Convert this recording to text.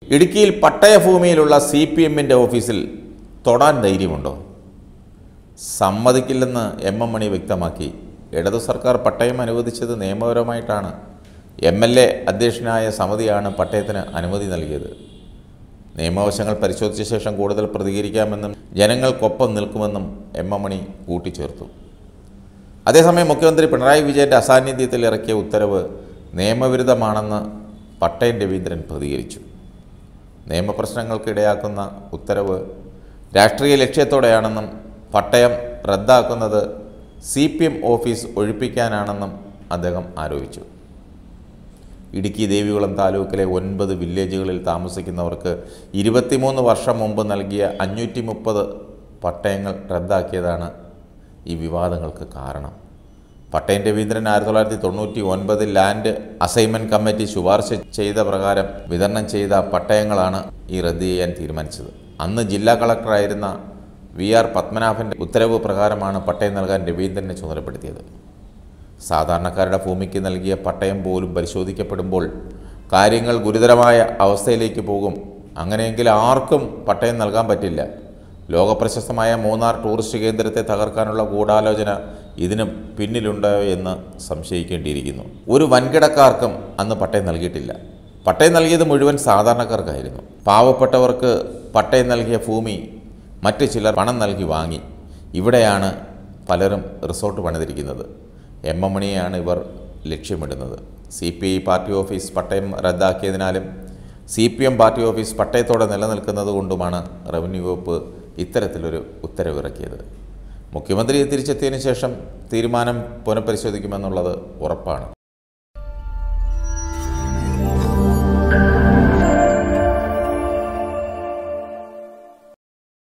ഇടുക്കിയിൽ പട്ടയഭൂമിയിലുള്ള C P എമ്മിൻ്റെ ഓഫീസിൽ തൊടാൻ ധൈര്യമുണ്ടോ സമ്മതിക്കില്ലെന്ന് എം എം മണി വ്യക്തമാക്കി ഇടതു സർക്കാർ പട്ടയം അനുവദിച്ചത് നിയമപരമായിട്ടാണ് എം എൽ എ അധ്യക്ഷനായ സമിതിയാണ് പട്ടയത്തിന് അനുമതി നൽകിയത് നിയമവശങ്ങൾ പരിശോധിച്ച ശേഷം കൂടുതൽ പ്രതികരിക്കാമെന്നും ജനങ്ങൾക്കൊപ്പം നിൽക്കുമെന്നും എം എം മണി കൂട്ടിച്ചേർത്തു അതേസമയം മുഖ്യമന്ത്രി പിണറായി വിജയൻ്റെ അസാന്നിധ്യത്തിൽ ഇറക്കിയ ഉത്തരവ് നിയമവിരുദ്ധമാണെന്ന് പട്ടയം രവീന്ദ്രൻ പ്രതികരിച്ചു നിയമപ്രശ്നങ്ങൾക്ക് ഇടയാക്കുന്ന ഉത്തരവ് രാഷ്ട്രീയ ലക്ഷ്യത്തോടെയാണെന്നും പട്ടയം റദ്ദാക്കുന്നത് സി പി എം ഓഫീസ് ഒഴിപ്പിക്കാനാണെന്നും അദ്ദേഹം ആരോപിച്ചു ഇടുക്കി ദേവികുളം താലൂക്കിലെ ഒൻപത് വില്ലേജുകളിൽ താമസിക്കുന്നവർക്ക് ഇരുപത്തിമൂന്ന് വർഷം മുമ്പ് നൽകിയ അഞ്ഞൂറ്റി മുപ്പത് പട്ടയങ്ങൾ റദ്ദാക്കിയതാണ് ഈ വിവാദങ്ങൾക്ക് കാരണം പട്ടയം രവീന്ദ്രൻ ആയിരത്തി തൊള്ളായിരത്തി തൊണ്ണൂറ്റി ഒൻപതിൽ ലാൻഡ് അസൈൻമെൻറ്റ് കമ്മിറ്റി ശുപാർശ ചെയ്ത പ്രകാരം വിതരണം ചെയ്ത പട്ടയങ്ങളാണ് ഈ റദ്ദ് ചെയ്യാൻ തീരുമാനിച്ചത് അന്ന് ജില്ലാ കളക്ടറായിരുന്ന വി ആർ പത്മനാഭൻ്റെ ഉത്തരവ് പ്രകാരമാണ് പട്ടയം നൽകാൻ രവീന്ദ്രനെ ചുമതലപ്പെടുത്തിയത് സാധാരണക്കാരുടെ ഭൂമിക്ക് നൽകിയ പട്ടയം പോലും പരിശോധിക്കപ്പെടുമ്പോൾ കാര്യങ്ങൾ ഗുരുതരമായ അവസ്ഥയിലേക്ക് പോകും അങ്ങനെയെങ്കിൽ ആർക്കും പട്ടയം നൽകാൻ പറ്റില്ല ലോകപ്രശസ്തമായ മൂന്നാർ ടൂറിസ്റ്റ് കേന്ദ്രത്തെ തകർക്കാനുള്ള ഗൂഢാലോചന ഇതിന് പിന്നിലുണ്ടോ എന്ന് സംശയിക്കേണ്ടിയിരിക്കുന്നു ഒരു വൻകിടക്കാർക്കും അന്ന് പട്ടയം നൽകിയിട്ടില്ല പട്ടയം നൽകിയത് മുഴുവൻ സാധാരണക്കാർക്കായിരുന്നു പാവപ്പെട്ടവർക്ക് പട്ടയം നൽകിയ ഭൂമി മറ്റ് ചിലർ പണം നൽകി വാങ്ങി ഇവിടെയാണ് പലരും റിസോർട്ട് പണിതിരിക്കുന്നത് എം എം മണിയെയാണ് ഇവർ ലക്ഷ്യമിടുന്നത് C P I party office പട്ടയം റദ്ദാക്കിയതിനാലും C P M party office പട്ടയത്തോടെ നിലനിൽക്കുന്നത് കൊണ്ടുമാണ് റവന്യൂ വകുപ്പ് ഇത്തരത്തിലൊരു ഉത്തരവിറക്കിയത് മുഖ്യമന്ത്രി തിരിച്ചെത്തിയതിനു ശേഷം തീരുമാനം പുനഃപരിശോധിക്കുമെന്നുള്ളത് ഉറപ്പാണ്